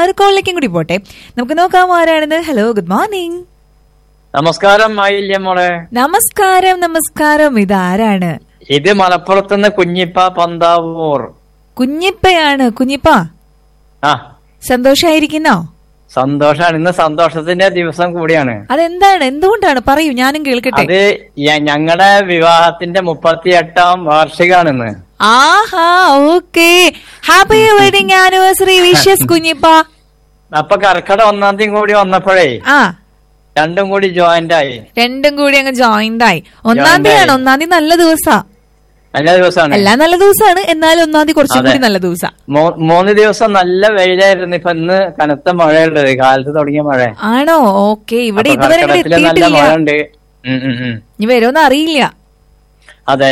ഒരു കോളിലേക്കും കൂടി പോട്ടെ നമുക്ക് നോക്കാം ആരാണെന്ന് ഹലോ ഗുഡ് മോർണിംഗ് നമസ്കാരം ആയില്യ മോളെ നമസ്കാരം നമസ്കാരം ഇതാരാണ് ഇത് മലപ്പുറത്തുനിന്ന് കുഞ്ഞിപ്പ പന്താവൂർ കുഞ്ഞിപ്പയാണ് കുഞ്ഞിപ്പ ആ സന്തോഷായിരിക്കുന്നോ സന്തോഷാണ് ഇന്ന് സന്തോഷത്തിന്റെ ദിവസം കൂടിയാണ് അതെന്താണ് എന്തുകൊണ്ടാണ് പറയൂ ഞാനും കേൾക്കട്ടെ അത് ഞങ്ങളുടെ വിവാഹത്തിന്റെ മുപ്പത്തി എട്ടാം വാർഷികമാണ് ഇന്ന് ആഹാ okay happy wedding anniversary wishes Kunjippa അപ്പൊ കർക്കട ഒന്നാം തീയതി കൂടി വന്നപ്പോഴേ ആ രണ്ടും കൂടി ജോയിന്റ് ആയി രണ്ടും കൂടി അങ്ങ് ജോയിന്റ് ആയി ഒന്നാം Joined തീയതി ആണ് ആയി. ഒന്നാം തീയതി നല്ല ദിവസാ നല്ല ദിവസമാണ് എല്ലാം നല്ല ദിവസമാണ് എന്നാലും ഒന്നാം തീയതി കുറച്ചും അതെ. കൂടി നല്ല ദിവസാ മൂ- മൂന്ന് ദിവസം നല്ല വെയിലായിരുന്നു ഇപ്പൊ ഇന്ന് കനത്ത മഴയുള്ളത് കാലത്ത് തുടങ്ങിയ മഴ ആണോ ഓക്കെ ഇവിടെ അപ്പൊ ഇതുവരെ അങ്ങട് കർക്കിടകത്തില് നല്ല എത്തിയിട്ടില്ല മഴ ഉണ്ട് ഉം, ഉം, ഉം. ഇനി വരുമെന്ന് അറിയില്ല അതെ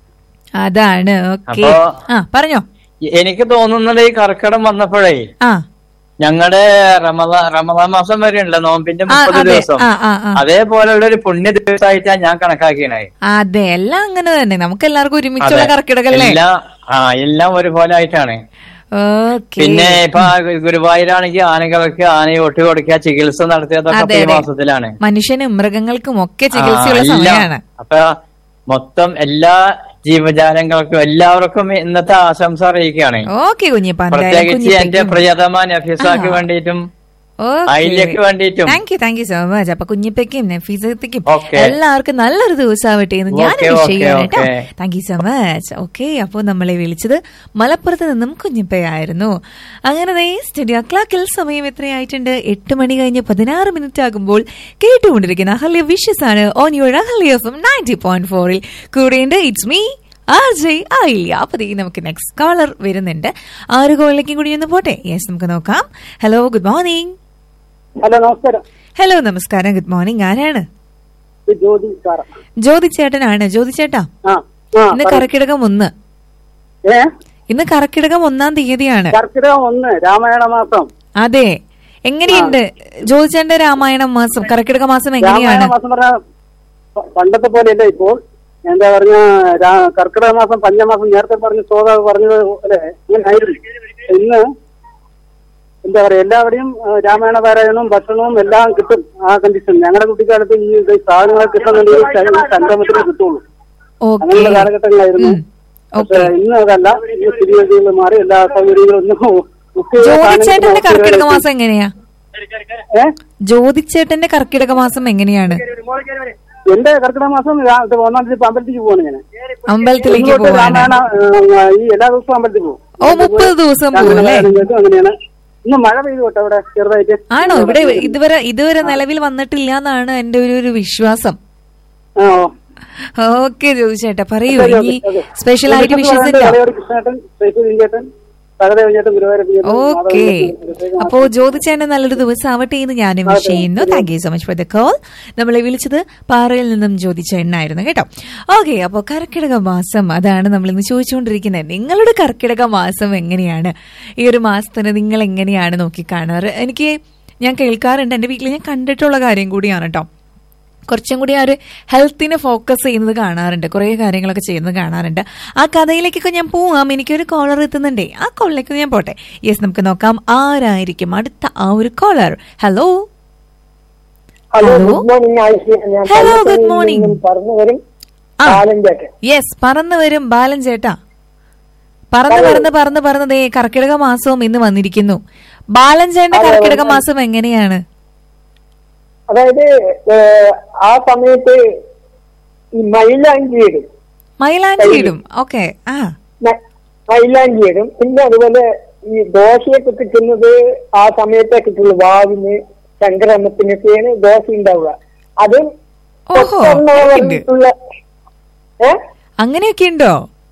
അതാണ് ഓക്കെ അപ്പൊ- ആ പറഞ്ഞോ എനിക്ക് തോന്നുന്നത് ഈ കർക്കിടം വന്നപ്പോഴേ ആ ഞങ്ങളുടെ റമദാ റമദാൻ മാസം വരെ ഉണ്ട് നോമ്പിന്റെ ആ മുപ്പത് അതെ ദിവസം ആ ആ ആ അതേപോലെയുള്ള ഒരു പുണ്യ ദിവസമായിട്ടാണ് ഞാൻ കണക്കാക്കിയത് അതെ എല്ലാം അങ്ങനെ തന്നെ നമുക്ക് എല്ലാവർക്കും ഒരുമിച്ചുള്ള അതെ. കറക്കിടകല്ലേ എല്ലാം ആ എല്ലാം ഒരുപോലെ ആയിട്ടാണ് ഓക്കെ പിന്നെ ഇപ്പൊ ആ ഗുരുവായൂരാണെങ്കിൽ ആനകൾക്ക് ആനയെ ഒട്ടി കൊടുക്കുക ചികിത്സ നടത്തിയതൊക്കെ അതെ, ഇപ്പൊ ഈ അതെ. മാസത്തിലാണ് മനുഷ്യനും മൃഗങ്ങൾക്കും ഒക്കെ ആ, ചികിത്സയുള്ള എല്ലാം. സമയമാണ് അപ്പൊ മൊത്തം എല്ലാ ജീവജാലങ്ങൾക്കും എല്ലാവർക്കും ഇന്നത്തെ ആശംസ അറിയിക്കുകയാണ് ഓക്കെ കുഞ്ഞിപ്പ പ്രത്യേകിച്ച് എന്റെ പ്രിയതമ നഫീസാക്ക് വേണ്ടിയിട്ടും അയിലേക്ക് വേണ്ടിയിട്ടും thank you thank you so much അപ്പൊ കുഞ്ഞിപ്പയ്ക്കും നഫീസത്തേക്കും Okay. എല്ലാവർക്കും നല്ലൊരു ദിവസമാവട്ടെ എന്ന് ഞാൻ Okay, വിഷ് okay, ചെയ്യാണ് കേട്ടോ okay. Thank you so much okay അപ്പോൾ നമ്മളെ വിളിച്ചത് മലപ്പുറത്ത് നിന്നും കുഞ്ഞിപ്പയായിരുന്നു അങ്ങനെ ദേ സ്റ്റുഡിയോ ക്ലാക്കിൽ സമയം എത്രയായിട്ടുണ്ട് എട്ട് മണി കഴിഞ്ഞ് പതിനാറ് മിനിറ്റ് ആകുമ്പോൾ കേട്ടുകൊണ്ടിരിക്കുന്ന അഹല്യ വിഷസ് ആണ് on your Ahalya F ninety point ഫോറിൽ കൂടെയുണ്ട് ഇറ്റ്സ് മീ ആർ ജെ ആയില്ല അപ്പൊ ദേ നമുക്ക് നെക്സ്റ്റ് കോളർ വരുന്നുണ്ട് ആറ് കോളിലേക്കും കൂടി ഒന്ന് പോട്ടെ യെസ് നമുക്ക് നോക്കാം ഹലോ ഗുഡ് മോർണിംഗ് ഹലോ നമസ്കാരം ഹലോ നമസ്കാരം ഗുഡ് മോർണിംഗ് ആരാണ് ഇത് ജ്യോതി സാറ ജ്യോതി ചേട്ടനാണ് ജ്യോതി ചേട്ടാ ആ ആ ഇന്ന് പറ. കറക്കിടകം ഒന്ന് ഏ ഇന്ന് കറക്കിടകം ഒന്നാം തീയതിയാണ് കർക്കിടകം ഒന്ന് രാമായണ മാസം അതെ എങ്ങനെയുണ്ട് ജ്യോതി ചേട്ടന്റെ രാമായണം മാസം കറക്കിടക മാസം രാമായണ എങ്ങനെയാണ് മാസം പറഞ്ഞ പ- പണ്ടത്തെ പോലെയല്ല ഇപ്പോൾ എന്താ പറഞ്ഞ രാ- കർക്കിടക മാസം പഞ്ഞമാസം നേരത്തെ പറഞ്ഞ സോദ പറഞ്ഞത് പോലെ ഇങ്ങനെ ആയിരുന്നു ഇന്ന് എന്താ പറയാ എല്ലാവരുടെയും ആ, രാമായണ പാരായണവും ഭക്ഷണവും എല്ലാം കിട്ടും ആ കണ്ടീഷൻ ഞങ്ങളുടെ കുട്ടിക്കാലത്ത് ഈ ഇത് സാധനങ്ങൾ കിട്ടുന്നുണ്ടെങ്കിൽ സംഗമത്തിന് കിട്ടുള്ളൂ ഓക്കെ അങ്ങനെയുള്ള കാലഘട്ടങ്ങളായിരുന്നു ഉം. പക്ഷെ ഇന്ന് അതല്ല ഇന്ന് സ്ഥിതിഗതികൾ മാറി എല്ലാ സൗകര്യങ്ങളും ഒന്നും ബുക്ക് ചെയ്ത ജ്യോതി സാധനങ്ങൾ ചേട്ടന്റെ കർക്കിടക നോക്കിയാൽ മാസം എങ്ങനെയാ ഏ? ജ്യോതി ചേട്ടന്റെ കർക്കിടക മാസം എങ്ങനെയാണ് എന്റെ കർക്കിടക മാസം രാ- ഇത് ഒന്നാം തീയതി ഇപ്പൊ അമ്പലത്തിലേക്ക് പോവാണ് ഞാൻ അമ്പലത്തിലേക്ക് ഇങ്ങോട്ട് പോവാണ് രാമായണ ഏ, ഈ എല്ലാ ദിവസവും അമ്പലത്തിൽ പോകും ഓ മുപ്പത് ദിവസം പോകും അല്ലേ കേൾക്കും അങ്ങനെയാണ് ഇന്ന് മഴ പെയ്തു കേട്ടോ അവിടെ ചെറുതായിട്ട് ആണോ ഇവിടെ ഇതുവരെ ഇതുവരെ നിലവിൽ വന്നിട്ടില്ല എന്നാണ് എന്റെ ഒരു ഒരു വിശ്വാസം ആ, ഓക്കെ ജ്യോതി ചേട്ടാ പറയൂ അതെ, ഇനി അതെ. സ്പെഷ്യൽ ആയിട്ട് ഇതിപ്പോ വിഷസ് പറയുന്നത് ഉണ്ടോ ഇളയവർ കൃഷ്ണേട്ടൻ ശേഷു ചേട്ടൻ സഹദേവൻ ചേട്ടൻ ഗുരുവായൂരപ്പൻ ചേട്ടൻ ഓക്കെ മാധവൻ ചേട്ടൻ, അപ്പോ ജ്യോതിച്ചേട്ടൻ നല്ലൊരു ദിവസം ആവട്ടെ എന്ന് ഞാനും വിഷ് ചെയ്യുന്നു thank you so much for the call നമ്മളെ വിളിച്ചത് പാറയിൽ നിന്നും ജ്യോതിച്ചേട്ടനായിരുന്നു കേട്ടോ ഓക്കെ അപ്പോൾ കർക്കിടക മാസം അതാണ് നമ്മൾ ഇന്ന് ചോദിച്ചുകൊണ്ടിരിക്കുന്നത് നിങ്ങളുടെ കർക്കിടക മാസം എങ്ങനെയാണ് ഈ ഒരു മാസത്തിന് നിങ്ങൾ എങ്ങനെയാണ് നോക്കി കാണാറ് എനിക്ക് ഞാൻ കേൾക്കാറുണ്ട് എൻ്റെ വീട്ടിൽ ഞാൻ കണ്ടിട്ടുള്ള കാര്യം കൂടിയാണ് കേട്ടോ കുറച്ചും കൂടി ആ ഒരു ഹെൽത്തിനെ ഫോക്കസ് ചെയ്യുന്നത് കാണാറുണ്ട് കുറേ കാര്യങ്ങളൊക്കെ ചെയ്യുന്നത് കാണാറുണ്ട് ആ കഥയിലേക്കൊക്കെ ഞാൻ പോവാം എനിക്കൊരു കോളർ എത്തുന്നുണ്ടേ ആ കോളിലേക്ക് ഞാൻ പോട്ടെ യെസ് നമുക്ക് നോക്കാം ആരായിരിക്കും അടുത്ത ആ ഒരു caller hello hello hello. Good morning Ayisha ഞാൻ ഹലോ, പള്ളിക്കരയിൽ ഗുഡ് മോർണിംഗ്. നിന്നും പറഞ്ഞു വരും ആ. ബാലൻചേട്ടൻ യെസ് പറന്നു വരും ബാലൻ ചേട്ടാ പറന്ന് പറന്ന് പറന്ന് പറന്ന് ദേ കർക്കിടക മാസവും ഇന്ന് വന്നിരിക്കുന്നു ബാലൻ ചേട്ടന്റെ അതെ, കർക്കിടക അതെ. മാസം എങ്ങനെയാണ് അതായത് ഏഹ്, ആ സമയത്ത് ഈ മൈലാഞ്ചി ഇടും മൈലാഞ്ചി ഇടും ഓക്കെ ആ മ- മൈലാഞ്ചി ഇടും പിന്നെ അതുപോലെ ഈ ദോശയൊക്കെ കിട്ടുന്നത് ആ സമയത്തെ കിട്ടുള്ളൂ വാവിന് സംക്രമത്തിനൊക്കെയാണ് ദോശ ഉണ്ടാവുക അത് ഓഹോ, കൊത്തെണ്ണ അങ്ങനെയുണ്ട്. പറഞ്ഞിട്ടുള്ള ഏ അങ്ങനെയൊക്കെ ഉണ്ടോ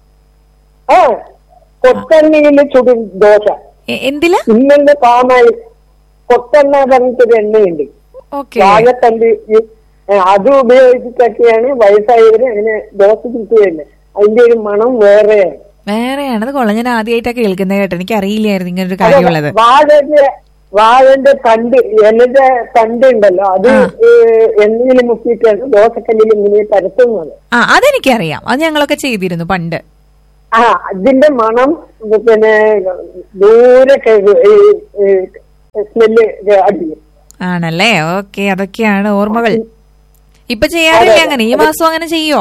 ആ കൊത്തെണ്ണയിൽ ചുടും ദോശ എ- എന്തിലാ ഇന്നലെ പാമായി കൊത്തെണ്ണ പറഞ്ഞിട്ടൊരു എണ്ണയുണ്ട് ഓക്കെ വാഴത്തണ്ട് ഈ- ഏ, അത് ഉപയോഗിച്ചിട്ടൊക്കെയാണ് വയസ്സായവര് അങ്ങനെ ദോശ ചുറ്റുകയല്ലേ അതിന്റെ ഒരു മണം വേറെയാണ് വേറെയാണ് അത് കൊള്ളാം ഞാൻ ആദ്യമായിട്ടാണ് കേൾക്കുന്നത് കേട്ടോ എനിക്ക് അറിയില്ലായിരുന്നു ഇങ്ങനെ ഒരു കാര്യമുള്ളത് വാഴന്റെ വാഴന്റെ തണ്ട് ഇലന്റെ തണ്ട് ഉണ്ടല്ലോ അത് ആ. എണ്ണയിൽ മുക്കിയിട്ടാണ് ദോശക്കല്ലിൽ ഇങ്ങനെ പരത്തുന്നത് ആ അതെനിക്കറിയാം അത് ഞങ്ങളൊക്കെ ചെയ്തിരുന്നു പണ്ട് ആ അതിന്റെ മണം പിന്നെ ദൂരെ കേൾക്കും. ഈ- ഈ സ്മെല്ല് അടിക്കും ആണല്ലേ ഓക്കെ അതൊക്കെയാണ് ഓർമ്മകൾ ഇപ്പൊ ചെയ്യാറില്ല അങ്ങനെ ഈ മാസം അങ്ങനെ ചെയ്യോ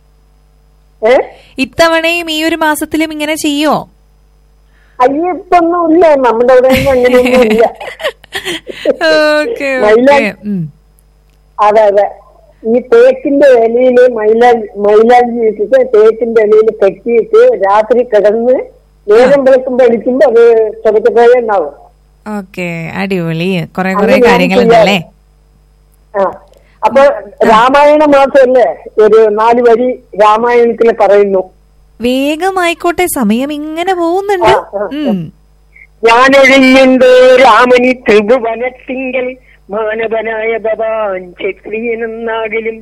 ഏ ഇത്തവണയും ഈ ഒരു മാസത്തിലും ഇങ്ങനെ ചെയ്യോ അയ്യപ്പൊന്നും ഇല്ല നമ്മുടെ അവിടെ ഒന്നും അങ്ങനെയൊന്നും ഇല്ല ഓക്കെ ഓക്കെ മൈലാഞ്ചി- അതെ അതെ ഈ തേക്കിന്റെ ഇലയില് മൈലാഞ്ചി മൈലാഞ്ചി ഇട്ടിട്ട് തേക്കിന്റെ ഇലയിൽ കെട്ടിയിട്ട് രാത്രി കിടന്ന് നേരം വെളുക്കുമ്പോ എണിക്കുമ്പോ അത് ചെറുക്കപ്പോഴേ ഉണ്ടാവും ഓക്കെ അടിപൊളി കുറെ അത് കുറെ ഞാൻ കാര്യങ്ങളുണ്ടല്ലേ ആ അപ്പൊ രാമായണ മാസമല്ലേ ഒരു നാല് വരി രാമായണത്തിൽ പറയുന്നു വേഗമായിക്കോട്ടെ സമയം ഇങ്ങനെ പോകുന്നുണ്ട് ആ, ആ, ഉം. ഞാനൊഴിഞ്ഞുണ്ട് രാമനി ത്രിഭുവനത്തിങ്കൽ മാനവനായ ഭവാൻ ക്ഷത്രിയനെന്നാകിലും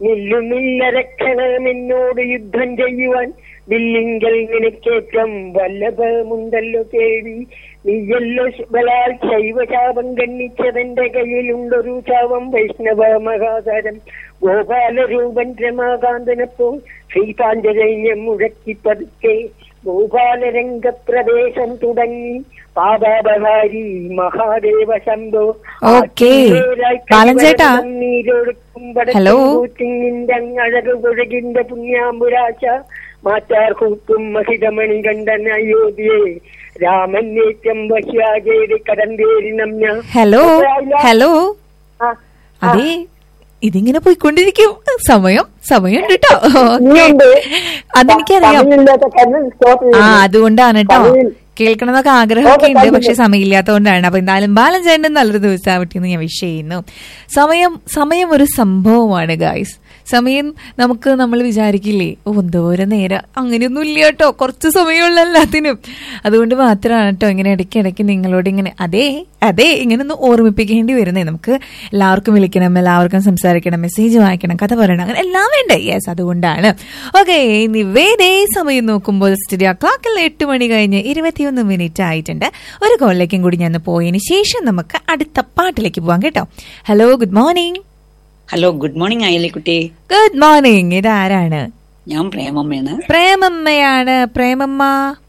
നില്ലുമില്ലരക്ഷണമെന്നോട് യുദ്ധം ചെയ്യുവാൻ വില്ലിങ്കൽ നിനക്കേറ്റം വല്ലഭമുണ്ടല്ലോ കേൾവി നീയല്ലോ ബലാൽ ശൈവശാപം ഗണ്ണിച്ചതെന്റെ കയ്യിലുണ്ടൊരു ശാപം വൈഷ്ണവ മഹാതരം ഗോപാലരൂപൻ രമാകാന്തനപ്പോൾ ശ്രീപാഞ്ചജന്യം മുഴക്കി പതുക്കെ ഗോപാലരംഗപ്രവേശം തുടങ്ങി പാദാപഹാരി മഹാദേവ ശംഭോ ഓക്കേ. ബാലൻചേട്ടാ. ഹലോ. അഴകു കുഴകിന്റെ പുണ്യാമ്പുരാശ മാറ്റാർ കൂട്ടും മഹിതമണി കണ്ടൻ അയോധ്യയെ രാമന്നേറ്റം വശ്യാജേരി കടന്തേരിനം ഞാൻ ഹലോ ഹലോ ആ, അതെ ഇതിങ്ങനെ പോയിക്കൊണ്ടിരിക്കും സമയം സമയം കേട്ടോ ഇനിയുണ്ട്. അതെനിക്കറിയാം സമയമില്ലാത്ത കാരണം സ്റ്റോപ്പ് ആ ചെയ്യുന്നു. അതുകൊണ്ടാണ് കേട്ടോ സമയം- കേൾക്കണമെന്നൊക്കെ ആഗ്രഹമൊക്കെ ഉണ്ട് ഓക്കേ, പക്ഷെ സമയമില്ലാത്തതുകൊണ്ടാണ് അപ്പൊ എന്തായാലും ബാലൻ ചേട്ടൻ നല്ലൊരു ദിവസമാവട്ടെ എന്ന് ഞാൻ വിഷ് ചെയ്യുന്നു സമയം സമയം ഒരു സംഭവമാണ് ഗായ്സ് സമയം നമുക്ക് നമ്മൾ വിചാരിക്കില്ലേ ഓ എന്തോരം നേരം അങ്ങനെയൊന്നും ഇല്ല കേട്ടോ കുറച്ച് സമയമുള്ള എല്ലാത്തിനും അതുകൊണ്ട് മാത്രമാണ് കേട്ടോ ഇങ്ങനെ ഇടയ്ക്ക് ഇടയ്ക്ക് നിങ്ങളോട് ഇങ്ങനെ അതെ അതെ ഇങ്ങനെ ഒന്ന് ഓർമ്മിപ്പിക്കേണ്ടി വരുന്നേ നമുക്ക് എല്ലാവർക്കും വിളിക്കണം എല്ലാവർക്കും സംസാരിക്കണം മെസ്സേജ് വായിക്കണം കഥ പറയണം അങ്ങനെ എല്ലാം വേണ്ടേ യെസ് അതുകൊണ്ടാണ് ഓക്കെ ഇനി വേദേ സമയം നോക്കുമ്പോൾ സ്റ്റുഡിയോ ക്ലോക്കിൽ എട്ട് മണി കഴിഞ്ഞ് ഇരുപത്തിയൊന്ന് മിനിറ്റ് ആയിട്ടുണ്ട് ഒരു കോളിലേക്കും കൂടി ഞാൻ പോയതിന് ശേഷം നമുക്ക് അടുത്ത പാട്ടിലേക്ക് പോവാം കേട്ടോ hello good morning hello good morning അയലിക്കുട്ടി ഗുഡ് മോർണിംഗ് ഇതാരാണ് ഞാൻ പ്രേമമ്മയാണ് പ്രേമമ്മയാണ് പ്രേമമ്മ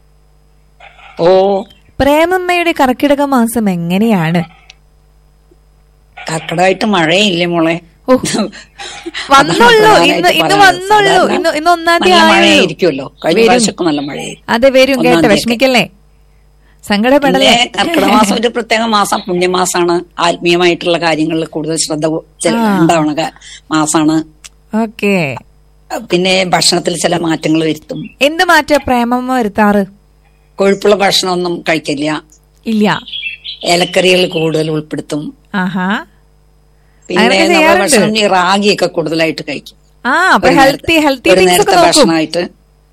ഓ പ്രേമമ്മയുടെ കർക്കിടക മാസം എങ്ങനെയാണ് കർക്കിടമായിട്ട് മഴയില്ലേ മോളെ ഓ, വന്നുള്ളൂ അതാണ് ഇന്ന് പ്രധാനമായിട്ട് ഇന്ന് പറയാനുള്ളത്. വന്നുള്ളൂ സാധാരണ ഇന്ന് ഇന്ന് ഒന്നാം തീയതി നല്ല ആയുള്ളൂ മഴയായിരിക്കുമല്ലോ കഴിഞ്ഞ വരും. പ്രാവശ്യമൊക്കെ നല്ല മഴയായിരുന്നു അതെ വരും ഒന്നാം കേട്ടോ തീയതി. വിഷമിക്കല്ലേ പിന്നെ സങ്കടപ്പെടല്ലേ കർക്കിടക മാസം ഒരു പ്രത്യേക മാസം പുണ്യമാസാണ് ആത്മീയമായിട്ടുള്ള കാര്യങ്ങളിൽ കൂടുതൽ ശ്രദ്ധ ചെല- ആ. ഉണ്ടാവണ ക- മാസാണ് ഓക്കെ പിന്നെ ഭക്ഷണത്തിൽ ചില മാറ്റങ്ങൾ വരുത്തും എന്ത് മാറ്റ പ്രേമമ്മ വരുത്താറ് കൊഴുപ്പുള്ള ഭക്ഷണമൊന്നും കഴിക്കില്ല ഇല്ല ഇലക്കറികൾ കൂടുതൽ ഉൾപ്പെടുത്തും ആഹാ പിന്നെ അങ്ങനെയൊക്കെ നമ്മുടെ ചെയ്യാറുണ്ട്. ഭക്ഷണം ഈ റാഗിയൊക്കെ കൂടുതലായിട്ട് കഴിക്കും ആ അപ്പൊ ഒരു ഹെൽത്തി നേരത്തെ- ഹെൽത്തി ഒരു തിങ്സ് ഒക്കെ നേരത്തെ നോക്കും ഭക്ഷണമായിട്ട്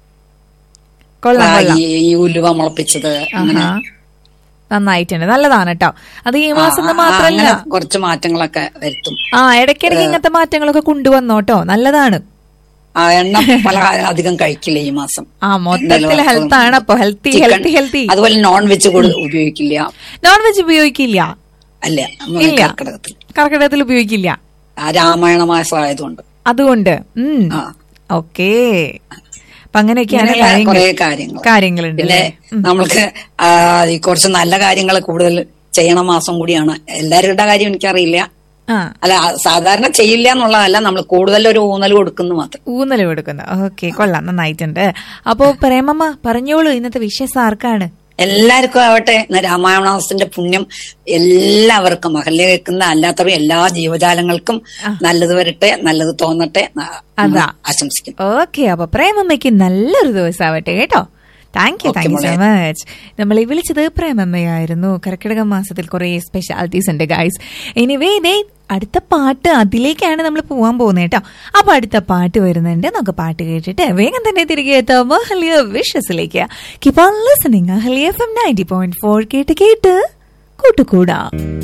കൊള്ളാം കൊള്ളാം റാഗി ഈ ഉലുവ മുളപ്പിച്ചത് അങ്ങനെ ആഹാ നന്നായിട്ടുണ്ട് നല്ലതാണ് കേട്ടോ അത് ഈ മാസം ആ, ആ, മാത്രല്ല അങ്ങനെ കുറച്ച് മാറ്റങ്ങളൊക്കെ വരുത്തും ആ ഇടയ്ക്കിടയ്ക്ക് ഇങ്ങനത്തെ മാറ്റങ്ങളൊക്കെ കൊണ്ടുവന്നോട്ടോ നല്ലതാണ് ആ എണ്ണ പലഹാരം അധികം കഴിക്കില്ല ഈ മാസം ആ മൊത്തത്തിൽ എന്തായാലും ഹെൽത്ത് ആണ് അപ്പൊ ഹെൽത്തി ചിക്കൻ, ഹെൽത്തി ഹെൽത്തി അതുപോലെ നോൺ വെജ് കൂടെ ഉപയോഗിക്കില്ല നോൺ വെജ് ഉപയോഗിക്കില്ല അല്ല ഇല്ല കർക്കിടകത്തിൽ കർക്കിടകത്തിൽ ഉപയോഗിക്കില്ല ആ രാമായണ മാസം ആയതുകൊണ്ട് അതുകൊണ്ട് ഉം ആ. ഓക്കേ അപ്പൊ അങ്ങനെയൊക്കെയാണ് ഇങ്ങനെയുള്ള കുറെ കാര്യങ്ങൾ കാര്യങ്ങൾ കാര്യങ്ങളുണ്ട് പിന്നെ അല്ലേ? നമ്മൾക്ക് ആ, ഈ കുറച്ച് നല്ല കാര്യങ്ങൾ കൂടുതൽ ചെയ്യണ മാസം കൂടിയാണ് എല്ലാവരുടെ കാര്യം എനിക്കറിയില്ല ആ അല്ല ആ, സാധാരണ ചെയ്യില്ല എന്നുള്ളതല്ല നമ്മൾ കൂടുതൽ ഒരു ഊന്നൽ കൊടുക്കുന്നു മാത്രം ഊന്നൽ കൊടുക്കുന്നു ഓക്കെ കൊള്ളാം നന്നായിട്ടുണ്ട് അപ്പോ പ്രേമമ്മ പറഞ്ഞോളൂ ഇന്നത്തെ വിഷയം ആർക്കാണ് എല്ലാവർക്കും ആവട്ടെ ഇന്ന് രാമായണമാസത്തിന്റെ പുണ്യം എല്ലാവർക്കും അഹല്യ കേൾക്കുന്ന അല്ലാത്തവരും എല്ലാ ജീവജാലങ്ങൾക്കും നല്ലത് വരട്ടെ നല്ലത് തോന്നട്ടെ ന- അതാ. ആശംസിക്കുന്നു ഓക്കെ അപ്പൊ പ്രേമമ്മയ്ക്ക് നല്ലൊരു ദിവസമാവട്ടെ കേട്ടോ thank you Okay, thank you so മോളെ. മച്ച് നമ്മളെ വിളിച്ചത് പ്രേമമ്മയായിരുന്നു കർക്കിടക മാസത്തിൽ കുറെ സ്പെഷ്യാലിറ്റീസ് ഉണ്ട് ഗൈസ് എനിവേ ഇതേ അടുത്ത പാട്ട് അതിലേക്കാണ് നമ്മൾ പോവാൻ പോകുന്നത് കേട്ടോ അപ്പൊ അടുത്ത പാട്ട് വരുന്നുണ്ട് നമുക്ക് പാട്ട് കേട്ടിട്ട് വേഗം തന്നെ തിരികെ എത്താം അഹല്യ വിഷസിലേക്ക് keep on listening Ahalya F M ninety point four കേട്ട് കേട്ട് കൂട്ടുകൂടാം